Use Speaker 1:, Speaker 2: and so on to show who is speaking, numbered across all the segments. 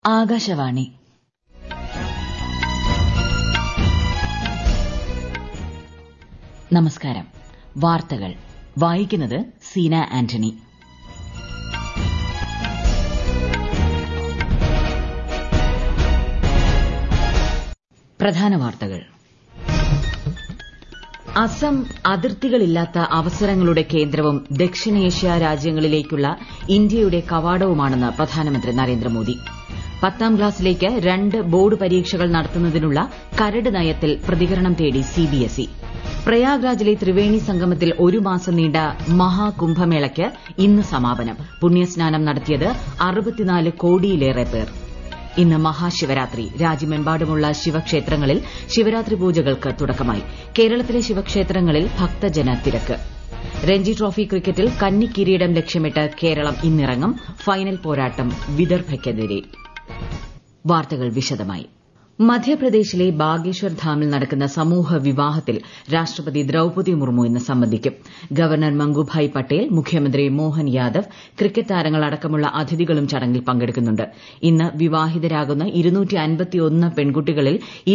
Speaker 1: ആകാശവാണി നമസ്കാരം വാർത്തകൾ വായിക്കുന്നത് സീന ആന്റണി പ്രധാന വാർത്തകൾ അസം അതിർത്തികളില്ലാത്ത അവസരങ്ങളുടെ കേന്ദ്രവും ദക്ഷിണേഷ്യ രാജ്യങ്ങളിലേക്കുള്ള ഇന്ത്യയുടെ കവാടവുമാണെന്ന് പ്രധാനമന്ത്രി നരേന്ദ്രമോദി പത്താം ക്ലാസ്സിലേക്ക് രണ്ട് ബോർഡ് പരീക്ഷകൾ നടത്തുന്നതിനുള്ള കരട് നയത്തിൽ പ്രതികരണം തേടി സിബിഎസ്ഇ പ്രയാഗ്രാജിലെ ത്രിവേണി സംഗമത്തിൽ ഒരു മാസം നീണ്ട മഹാകുംഭമേളയ്ക്ക് ഇന്ന് സമാപനം പുണ്യസ്നാനം നടത്തിയത് അറുപത്തിനാല് കോടിയിലേറെ പേർ ഇന്ന് മഹാശിവരാത്രി രാജ്യമെമ്പാടുമുള്ള ശിവക്ഷേത്രങ്ങളിൽ ശിവരാത്രി പൂജകൾക്ക് തുടക്കമായി കേരളത്തിലെ ശിവക്ഷേത്രങ്ങളിൽ ഭക്തജന തിരക്ക് രഞ്ജി ട്രോഫി ക്രിക്കറ്റിൽ കന്നി കിരീടം ലക്ഷ്യമിട്ട് കേരളം ഇന്നിറങ്ങും ഫൈനൽ പോരാട്ടം വിദർഭയ്ക്കെതിരെ വാർത്തകൾ വിശദമായി മധ്യപ്രദേശിലെ ബാഗേശ്വർ ധാമിൽ നടക്കുന്ന സമൂഹ വിവാഹത്തിൽ രാഷ്ട്രപതി ദ്രൌപതി മുർമു ഇന്ന് സംബന്ധിക്കും ഗവർണർ മംഗുഭായ് പട്ടേൽ മുഖ്യമന്ത്രി മോഹൻ യാദവ് ക്രിക്കറ്റ് താരങ്ങൾ അടക്കമുള്ള അതിഥികളും ചടങ്ങിൽ പങ്കെടുക്കുന്നുണ്ട് ഇന്ന് വിവാഹിതരാകുന്ന പെൺകുട്ടികളിൽ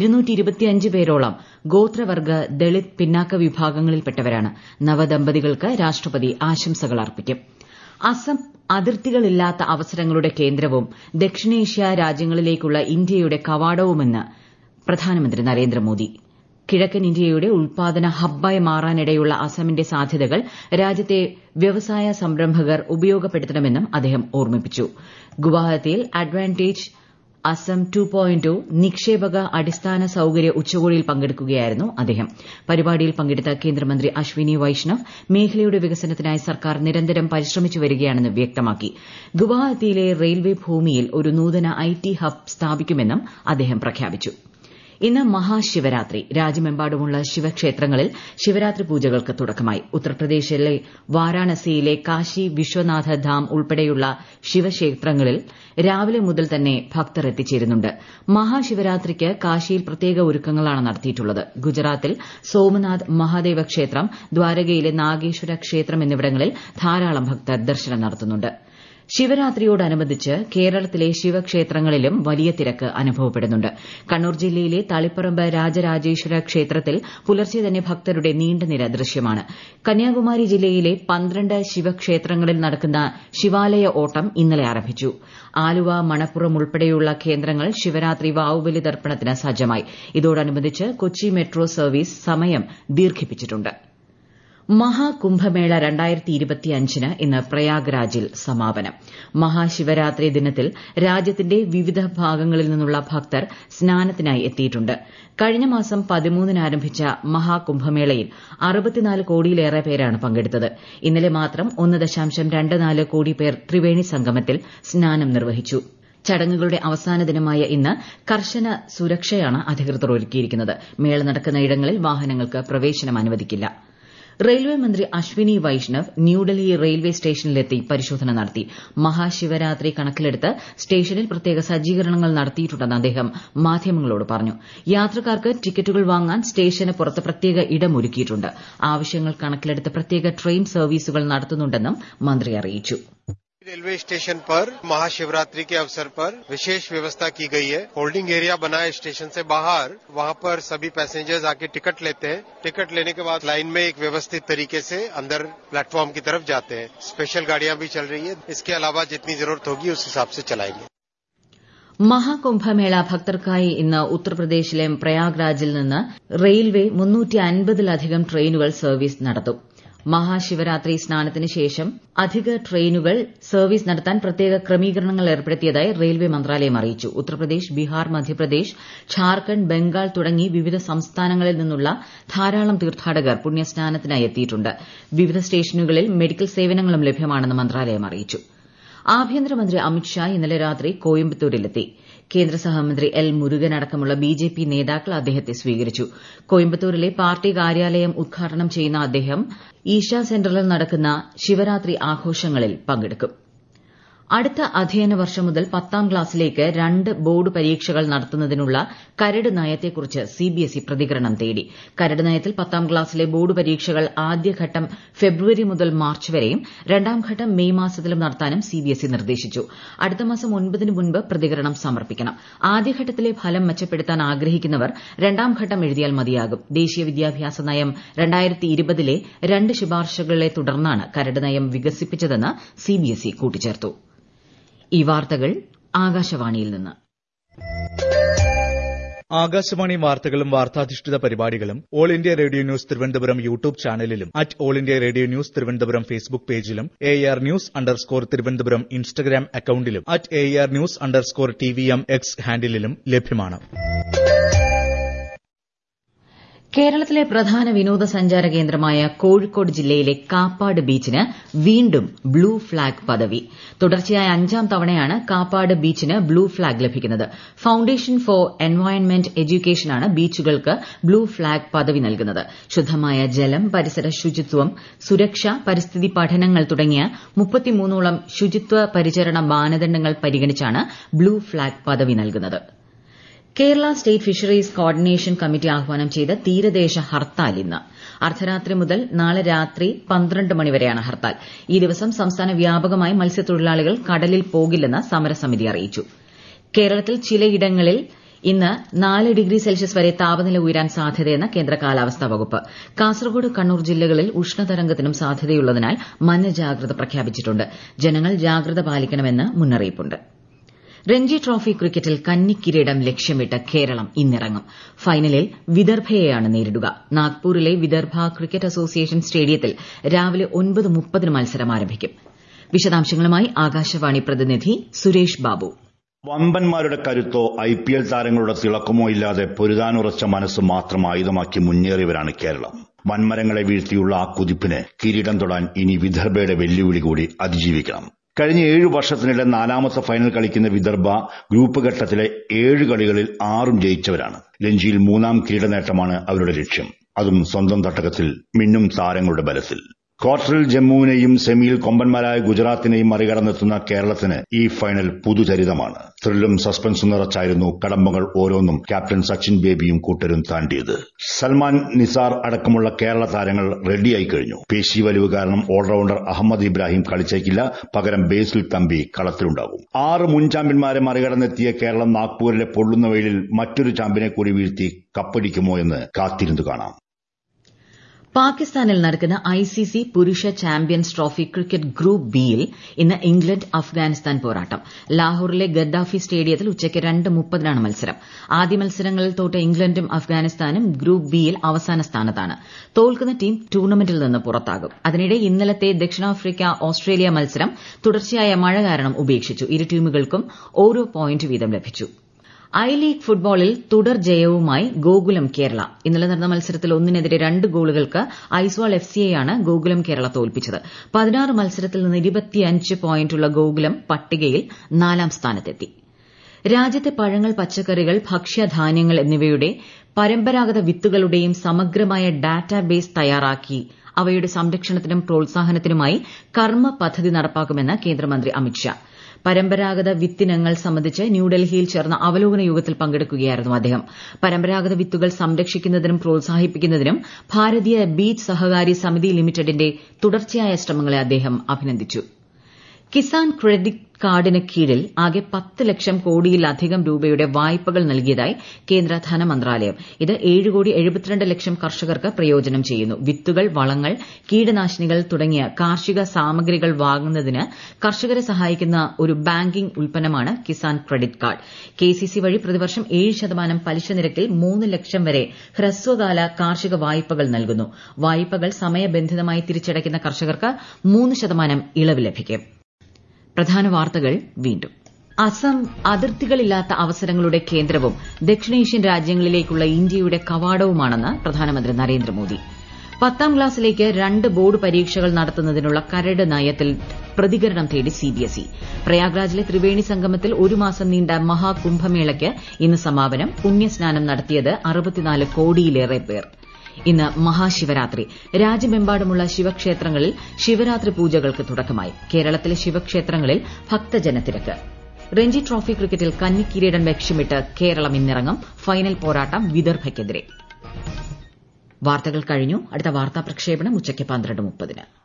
Speaker 1: പേരോളം ഗോത്രവർഗ്ഗ ദളിത് പിന്നാക്ക വിഭാഗങ്ങളിൽപ്പെട്ടവരാണ് നവദമ്പതികൾക്ക് രാഷ്ട്രപതി ആശംസകൾ അർപ്പിക്കും അസം അതിർത്തികളില്ലാത്ത അവസരങ്ങളുടെ കേന്ദ്രവും ദക്ഷിണേഷ്യ രാജ്യങ്ങളിലേക്കുള്ള ഇന്ത്യയുടെ കവാടവുമെന്ന് പ്രധാനമന്ത്രി നരേന്ദ്രമോദി കിഴക്കൻ ഇന്ത്യയുടെ ഉൽപാദന ഹബ്ബായി മാറാനിടയുള്ള അസമിന്റെ സാധ്യതകൾ രാജ്യത്തെ വ്യവസായ സംരംഭകർ ഉപയോഗപ്പെടുത്തണമെന്നും അദ്ദേഹം ഓർമ്മിപ്പിച്ചു ഗുവാഹത്തിയിൽ അഡ്വാൻറ്റേജ് അസം ടു പോയിന്റ് നിക്ഷേപക അടിസ്ഥാന സൌകര്യ ഉച്ചകോടിയിൽ പങ്കെടുക്കുകയായിരുന്നു അദ്ദേഹം പരിപാടിയിൽ പങ്കെടുത്ത കേന്ദ്രമന്ത്രി അശ്വിനി വൈഷ്ണവ് മേഖലയുടെ വികസനത്തിനായി സർക്കാർ നിരന്തരം പരിശ്രമിച്ചു വരികയാണെന്ന് വ്യക്തമാക്കി ഗുവാഹത്തിയിലെ റെയിൽവേ ഭൂമിയിൽ ഒരു നൂതന ഐടി ഹബ് സ്ഥാപിക്കുമെന്നും അദ്ദേഹം പ്രഖ്യാപിച്ചു ഇന്ന് മഹാശിവരാത്രി രാജ്യമെമ്പാടുമുള്ള ശിവക്ഷേത്രങ്ങളിൽ ശിവരാത്രി പൂജകൾക്ക് തുടക്കമായി ഉത്തർപ്രദേശിലെ വാരാണസിയിലെ കാശി വിശ്വനാഥ ധാം ഉൾപ്പെടെയുള്ള ശിവക്ഷേത്രങ്ങളിൽ രാവിലെ മുതൽ തന്നെ ഭക്തർ എത്തിച്ചേരുന്നുണ്ട് മഹാശിവരാത്രിക്ക് കാശിയിൽ പ്രത്യേക ഒരുക്കങ്ങളാണ് നടത്തിയിട്ടുള്ളത് ഗുജറാത്തിൽ സോമനാഥ് മഹാദേവ ക്ഷേത്രം ദ്വാരകയിലെ നാഗേശ്വര ക്ഷേത്രം എന്നിവിടങ്ങളിൽ ധാരാളം ഭക്തർ ദർശനം നടത്തുന്നുണ്ട് ശിവരാത്രിയോടനുബന്ധിച്ച് കേരളത്തിലെ ശിവക്ഷേത്രങ്ങളിലും വലിയ തിരക്ക് അനുഭവപ്പെടുന്നുണ്ട് കണ്ണൂർ ജില്ലയിലെ തളിപ്പറമ്പ് രാജരാജേശ്വര ക്ഷേത്രത്തിൽ പുലർച്ചെ തന്നെ ഭക്തരുടെ നീണ്ട നിര ദൃശ്യമാണ് കന്യാകുമാരി ജില്ലയിലെ പന്ത്രണ്ട് ശിവക്ഷേത്രങ്ങളിൽ നടക്കുന്ന ശിവാലയ ഓട്ടം ഇന്നലെ ആരംഭിച്ചു ആലുവ മണപ്പുറം ഉൾപ്പെടെയുള്ള കേന്ദ്രങ്ങൾ ശിവരാത്രി വാവുബലി ദർപ്പണത്തിന് സജ്ജമായി ഇതോടനുബന്ധിച്ച് കൊച്ചി മെട്രോ സർവീസ് സമയം ദീർഘിപ്പിച്ചിട്ടുണ്ട് മഹാകുംഭമേള ന് ഇന്ന് പ്രയാഗ്രാജിൽ സമാപനം മഹാശിവരാത്രി ദിനത്തിൽ രാജ്യത്തിന്റെ വിവിധ ഭാഗങ്ങളിൽ നിന്നുള്ള ഭക്തർ സ്നാനത്തിനായി എത്തിയിട്ടുണ്ട് കഴിഞ്ഞ മാസം പതിമൂന്നിന് ആരംഭിച്ച മഹാകുംഭമേളയിൽ അറുപത്തിനാല് കോടിയിലേറെ പേരാണ് പങ്കെടുത്തത് ഇന്നലെ മാത്രം ഒന്ന് ദശാംശം രണ്ട് നാല് കോടി പേർ ത്രിവേണി സംഗമത്തിൽ സ്നാനം നിർവഹിച്ചു ചടങ്ങുകളുടെ അവസാന ദിനമായ ഇന്ന് കർശന സുരക്ഷയാണ് അധികൃതർ ഒരുക്കിയിരിക്കുന്നത് മേള നടക്കുന്ന ഇടങ്ങളിൽ വാഹനങ്ങൾക്ക് പ്രവേശനം അനുവദിക്കില്ല റെയിൽവേ മന്ത്രി അശ്വിനി വൈഷ്ണവ് ന്യൂഡൽഹി റെയിൽവേ സ്റ്റേഷനിലെത്തി പരിശോധന നടത്തി മഹാശിവരാത്രി കണക്കിലെടുത്ത് സ്റ്റേഷനിൽ പ്രത്യേക സജ്ജീകരണങ്ങൾ നടത്തിയിട്ടുണ്ടെന്ന് അദ്ദേഹം മാധ്യമങ്ങളോട് പറഞ്ഞു യാത്രക്കാർക്ക് ടിക്കറ്റുകൾ വാങ്ങാൻ സ്റ്റേഷന് പുറത്ത് പ്രത്യേക ഇടം ഒരുക്കിയിട്ടുണ്ട് ആവശ്യങ്ങൾ കണക്കിലെടുത്ത് പ്രത്യേക ട്രെയിൻ സർവീസുകൾ നടത്തുന്നുണ്ടെന്നും മന്ത്രി അറിയിച്ചു
Speaker 2: रेलवे स्टेशन पर महाशिवरात्रि के अवसर पर विशेष व्यवस्था की गई है होल्डिंग एरिया बना है स्टेशन से बाहर वहां पर सभी पैसेंजर्स आके टिकट लेते हैं टिकट लेने के बाद लाइन में एक व्यवस्थित तरीके से अंदर प्लेटफॉर्म की तरफ जाते हैं स्पेशल गाड़ियां भी चल रही है इसके अलावा जितनी जरूरत होगी उस हिसाब से चलाएंगे
Speaker 1: മഹാകുംഭമേള ഭക്തർക്കായി ഇന്ന് ഉത്തർപ്രദേശിലെ പ്രയാഗ്രാജിൽ നിന്ന് റെയിൽവേ മുന്നൂറ്റി അൻപതിലധികം ട്രെയിനുകൾ സർവീസ് നടത്തും മഹാശിവരാത്രി സ്നാനത്തിന് ശേഷം അധിക ട്രെയിനുകൾ സർവീസ് നടത്താൻ പ്രത്യേക ക്രമീകരണങ്ങൾ ഏർപ്പെടുത്തിയതായി റെയിൽവേ മന്ത്രാലയം അറിയിച്ചു ഉത്തർപ്രദേശ് ബീഹാർ മധ്യപ്രദേശ് ഝാർഖണ്ഡ് ബംഗാൾ തുടങ്ങി വിവിധ സംസ്ഥാനങ്ങളിൽ നിന്നുള്ള ധാരാളം തീർത്ഥാടകർ പുണ്യസ്നാനത്തിനായി എത്തിയിട്ടുണ്ട് വിവിധ സ്റ്റേഷനുകളിൽ മെഡിക്കൽ സേവനങ്ങളും ലഭ്യമാണെന്ന് മന്ത്രാലയം അറിയിച്ചു ആഭ്യന്തരമന്ത്രി അമിത്ഷാ ഇന്നലെ രാത്രി കോയമ്പത്തൂരിലെത്തി കേന്ദ്ര സഹമന്ത്രി എൽ മുരുകൻ അടക്കമുള്ള ബിജെപി നേതാക്കൾ അദ്ദേഹത്തെ സ്വീകരിച്ചു കോയമ്പത്തൂരിലെ പാർട്ടി കാര്യാലയം ഉദ്ഘാടനം ചെയ്യുന്ന അദ്ദേഹം ഈശ സെന്ററിൽ നടക്കുന്ന ശിവരാത്രി ആഘോഷങ്ങളിൽ പങ്കെടുക്കും അടുത്ത അധ്യയന വർഷം മുതൽ പത്താം ക്ലാസ്സിലേക്ക് രണ്ട് ബോർഡ് പരീക്ഷകൾ നടത്തുന്നതിനുള്ള കരട് നയത്തെക്കുറിച്ച് സിബിഎസ്ഇ പ്രതികരണം തേടി കരട് നയത്തിൽ പത്താം ക്ലാസ്സിലെ ബോർഡ് പരീക്ഷകൾ ആദ്യഘട്ടം ഫെബ്രുവരി മുതൽ മാർച്ച് വരെയും രണ്ടാം ഘട്ടം മെയ് മാസത്തിലും നടത്താനും സിബിഎസ്ഇ നിർദ്ദേശിച്ചു അടുത്ത മാസം ഒൻപതിന് മുൻപ് പ്രതികരണം സമർപ്പിക്കണം ആദ്യഘട്ടത്തിലെ ഫലം മെച്ചപ്പെടുത്താൻ ആഗ്രഹിക്കുന്നവർ രണ്ടാം ഘട്ടം എഴുതിയാൽ മതിയാകും ദേശീയ വിദ്യാഭ്യാസ നയം ലെ രണ്ട് ശുപാർശകളെ തുടർന്നാണ് കരട് നയം വികസിപ്പിച്ചതെന്ന് സിബിഎസ്ഇ കൂട്ടിച്ചേർത്തു ഈ വാർത്തകൾ ആകാശവാണിയിൽ നിന്ന്
Speaker 3: ആകാശവാണി വാർത്തകളും വാർത്താധിഷ്ഠിത പരിപാടികളും all India radio news Thiruvananthapuram YouTube ചാനലിലും at all India radio news Thiruvananthapuram Facebook പേജിലും A R news underscore Thiruvananthapuram Instagram അക്കൌണ്ടിലും at A R news underscore T V M X ഹാൻഡിലും ലഭ്യമാണ്
Speaker 1: കേരളത്തിലെ പ്രധാന വിനോദസഞ്ചാര കേന്ദ്രമായ കോഴിക്കോട് ജില്ലയിലെ കാപ്പാട് ബീച്ചിന് വീണ്ടും ബ്ലൂ ഫ്ളാഗ് പദവി തുടർച്ചയായ അഞ്ചാം തവണയാണ് കാപ്പാട് ബീച്ചിന് ബ്ലൂ ഫ്ളാഗ് ലഭിക്കുന്നത് ഫൌണ്ടേഷൻ ഫോർ എൻവയോൺമെന്റ് എഡ്യൂക്കേഷനാണ് ബീച്ചുകൾക്ക് ബ്ലൂ ഫ്ളാഗ് പദവി നൽകുന്നത് ശുദ്ധമായ ജലം പരിസര ശുചിത്വം സുരക്ഷ പരിസ്ഥിതി പഠനങ്ങൾ തുടങ്ങിയ മുപ്പത്തിമൂന്നോളം ശുചിത്വ പരിചരണ മാനദണ്ഡങ്ങൾ പരിഗണിച്ചാണ് ബ്ലൂ ഫ്ളാഗ് പദവി നൽകുന്നത് Kerala state fisheries coordination committee ആഹ്വാനം ചെയ്ത തീരദേശ ഹർത്താൽ ഇന്ന് അർദ്ധരാത്രി മുതൽ നാളെ രാത്രി പന്ത്രണ്ട് മണിവരെയാണ് ഹർത്താൽ ഈ ദിവസം സംസ്ഥാന വ്യാപകമായി മത്സ്യത്തൊഴിലാളികൾ കടലിൽ പോകില്ലെന്ന് സമരസമിതി അറിയിച്ചു കേരളത്തിൽ ചിലയിടങ്ങളിൽ ഇന്ന് നാല് ഡിഗ്രി സെൽഷ്യസ് വരെ താപനില ഉയരാൻ സാധ്യതയെന്ന് കേന്ദ്ര കാലാവസ്ഥാ വകുപ്പ് കാസർഗോഡ് കണ്ണൂർ ജില്ലകളിൽ ഉഷ്ണതരംഗത്തിനും സാധ്യതയുള്ളതിനാൽ മഞ്ഞ ജാഗ്രത പ്രഖ്യാപിച്ചിട്ടുണ്ട് ജനങ്ങൾ ജാഗ്രത പാലിക്കണമെന്ന് മുന്നറിയിപ്പുണ്ട് രഞ്ജി ട്രോഫി ക്രിക്കറ്റിൽ കന്നിക്കിരീടം ലക്ഷ്യമിട്ട് കേരളം ഇന്നിറങ്ങും ഫൈനലിൽ വിദർഭയെയാണ് നേരിടുക നാഗ്പൂരിലെ വിദർഭ ക്രിക്കറ്റ് അസോസിയേഷൻ സ്റ്റേഡിയത്തിൽ രാവിലെ ഒൻപത് മുപ്പതിന് മത്സരം ആരംഭിക്കും വിശദാംശങ്ങളുമായി ആകാശവാണി പ്രതിനിധി സുരേഷ് ബാബു
Speaker 4: വമ്പന്മാരുടെ കരുത്തോ ഐ പി എൽ താരങ്ങളുടെ തിളക്കമോ ഇല്ലാതെ പൊരുതാനുറച്ച മനസ്സ് മാത്രം ആയുധമാക്കി മുന്നേറിയവരാണ് കേരളം വൻമരങ്ങളെ വീഴ്ത്തിയുള്ള ആ കുതിപ്പിന് കിരീടം തൊടാൻ ഇനി വിദർഭയുടെ വെല്ലുവിളി കൂടി അതിജീവിക്കണം കഴിഞ്ഞ ഏഴു വർഷത്തിനിടെ നാലാമത്തെ ഫൈനൽ കളിക്കുന്ന വിദർഭ ഗ്രൂപ്പ് ഘട്ടത്തിലെ ഏഴ് കളികളിൽ ആറും ജയിച്ചവരാണ് രഞ്ജിയിൽ മൂന്നാം കിരീട നേട്ടമാണ് അവരുടെ ലക്ഷ്യം അതും സ്വന്തം തട്ടകത്തിൽ മിന്നും താരങ്ങളുടെ ബലത്തിൽ ക്വാർട്ടറിൽ ജമ്മുവിനെയും സെമിയിൽ കൊമ്പന്മാരായ ഗുജറാത്തിനെയും മറികടന്നെത്തുന്ന കേരളത്തിന് ഈ ഫൈനൽ പുതുചരിതമാണ് ത്രില്ലും സസ്പെൻസും നിറച്ചായിരുന്നു കടമ്പകൾ ഓരോന്നും ക്യാപ്റ്റൻ സച്ചിൻ ബേബിയും കൂട്ടരും താണ്ടിയത് സൽമാൻ നിസാർ അടക്കമുള്ള കേരള താരങ്ങൾ റെഡിയായി കഴിഞ്ഞു പേശി വലിവ് കാരണം ഓൾറൌണ്ടർ അഹമ്മദ് ഇബ്രാഹിം കളിച്ചേക്കില്ല പകരം ബേസിൽ തമ്പി കളത്തിലുണ്ടാകും ആറ് മുൻ ചാമ്പ്യന്മാരെ മറികടന്നെത്തിയ കേരളം നാഗ്പൂരിലെ പൊള്ളുന്ന വെയിലിൽ മറ്റൊരു ചാമ്പ്യനെ കൂടി വീഴ്ത്തി കപ്പടിക്കുമോ എന്ന് കാത്തിരുന്നു കാണാം
Speaker 1: പാകിസ്ഥാനിൽ നടക്കുന്ന ഐസിസി പുരുഷ ചാമ്പ്യൻസ് ട്രോഫി ക്രിക്കറ്റ് ഗ്രൂപ്പ് ബിയിൽ ഇന്ന് ഇംഗ്ലണ്ട് അഫ്ഗാനിസ്ഥാൻ പോരാട്ടം ലാഹോറിലെ ഗദ്ദാഫി സ്റ്റേഡിയത്തിൽ ഉച്ചയ്ക്ക് രണ്ട് മുപ്പതിനാണ് മത്സരം ആദ്യ മത്സരങ്ങളിൽ തോറ്റ ഇംഗ്ലണ്ടും അഫ്ഗാനിസ്ഥാനും ഗ്രൂപ്പ് ബിയിൽ അവസാന സ്ഥാനത്താണ് തോൽക്കുന്ന ടീം ടൂർണമെന്റിൽ നിന്ന് പുറത്താകും അതിനിടെ ഇന്നലത്തെ ദക്ഷിണാഫ്രിക്ക ഓസ്ട്രേലിയ മത്സരം തുടർച്ചയായ മഴ കാരണം ഉപേക്ഷിച്ചു ഇരു ടീമുകൾക്കും ഓരോ പോയിന്റ് വീതം ലഭിച്ചു ഐ ലീഗ് ഫുട്ബോളിൽ തുടർ ജയവുമായി ഗോകുലം കേരള ഇന്നലെ നടന്ന മത്സരത്തിൽ ഒന്നിനെതിരെ രണ്ട് ഗോളുകൾക്ക് ഐസ്വാൾ എഫ് സിയെയാണ് ഗോകുലം കേരള തോൽപ്പിച്ചത് പതിനാറ് മത്സരത്തിൽ നിന്ന് ഇരുപത്തിയഞ്ച് പോയിന്റുള്ള ഗോകുലം പട്ടികയിൽ നാലാം സ്ഥാനത്തെത്തി രാജ്യത്തെ പഴങ്ങൾ പച്ചക്കറികൾ ഭക്ഷ്യധാന്യങ്ങൾ എന്നിവയുടെ പരമ്പരാഗത വിത്തുകളുടെയും സമഗ്രമായ ഡാറ്റാബേസ് തയ്യാറാക്കി അവയുടെ സംരക്ഷണത്തിനും പ്രോത്സാഹനത്തിനുമായി കർമ്മ പദ്ധതി നടപ്പാക്കുമെന്ന് കേന്ദ്രമന്ത്രി അമിത്ഷാ പരമ്പരാഗത വിത്തിനങ്ങൾ സംബന്ധിച്ച് ന്യൂഡൽഹിയിൽ ചേർന്ന അവലോകന യോഗത്തിൽ പങ്കെടുക്കുകയായിരുന്നു അദ്ദേഹം പരമ്പരാഗത വിത്തുകൾ സംരക്ഷിക്കുന്നതിനും പ്രോത്സാഹിപ്പിക്കുന്നതിനും ഭാരതീയ ബീജ് സഹകാരി സമിതി ലിമിറ്റഡിന്റെ തുടർച്ചയായ ശ്രമങ്ങളെ അദ്ദേഹം അഭിനന്ദിച്ചു കിസാൻ ക്രെഡിറ്റ് കാർഡിന് കീഴിൽ ആകെ പത്ത് ലക്ഷം കോടിയിലധികം രൂപയുടെ വായ്പകൾ നൽകിയതായി കേന്ദ്ര ധനമന്ത്രാലയം ഇത് ഏഴ് കോടി എഴുപത്തിരണ്ട് ലക്ഷം കർഷകർക്ക് പ്രയോജനം ചെയ്യുന്നു വിത്തുകൾ വളങ്ങൾ കീടനാശിനികൾ തുടങ്ങിയ കാർഷിക സാമഗ്രികൾ വാങ്ങുന്നതിന് കർഷകരെ സഹായിക്കുന്ന ഒരു ബാങ്കിംഗ് ഉൽപ്പന്നമാണ് കിസാൻ ക്രെഡിറ്റ് കാർഡ് കെസിസി വഴി പ്രതിവർഷം ഏഴ് ശതമാനം പലിശ നിരക്കിൽ മൂന്ന് ലക്ഷം വരെ ഹ്രസ്വകാല കാർഷിക വായ്പകൾ നൽകുന്നു വായ്പകൾ സമയബന്ധിതമായി തിരിച്ചടയ്ക്കുന്ന കർഷകർക്ക് മൂന്ന് ശതമാനം ഇളവ് ലഭിക്കും പ്രധാന വാർത്തകൾ വീണ്ടും അസം അതിർത്തികളില്ലാത്ത അവസരങ്ങളുടെ കേന്ദ്രവും ദക്ഷിണേഷ്യൻ രാജ്യങ്ങളിലേക്കുള്ള ഇന്ത്യയുടെ കവാടവുമാണെന്ന് പ്രധാനമന്ത്രി നരേന്ദ്രമോദി പത്താം ക്ലാസ്സിലേക്ക് രണ്ട് ബോർഡ് പരീക്ഷകൾ നടത്തുന്നതിനുള്ള കരട് നയത്തിൽ പ്രതികരണം തേടി സിബിഎസ്ഇ പ്രയാഗ്രാജിലെ ത്രിവേണി സംഗമത്തിൽ ഒരു മാസം നീണ്ട മഹാകുംഭമേളയ്ക്ക് ഇന്ന് സമാപനം പുണ്യസ്നാനം നടത്തിയത് അറുപത്തിനാല് കോടിയിലേറെ പേർ ഇന്ന് മഹാശിവരാത്രി രാജ്യമെമ്പാടുമുള്ള ശിവക്ഷേത്രങ്ങളിൽ ശിവരാത്രി പൂജകൾക്ക് തുടക്കമായി കേരളത്തിലെ ശിവക്ഷേത്രങ്ങളിൽ ഭക്തജനത്തിരക്ക് രഞ്ജി ട്രോഫി ക്രിക്കറ്റിൽ കന്നിക്കിരീടം ലക്ഷ്യമിട്ട് കേരളം ഇന്നിറങ്ങും ഫൈനൽ പോരാട്ടം വിദർഭയ്ക്കെതിരെ വാർത്തകൾ കഴിഞ്ഞു അടുത്ത വാർത്താ പ്രക്ഷേപണം ഉച്ചയ്ക്ക് പന്ത്രണ്ട് മുപ്പതിന്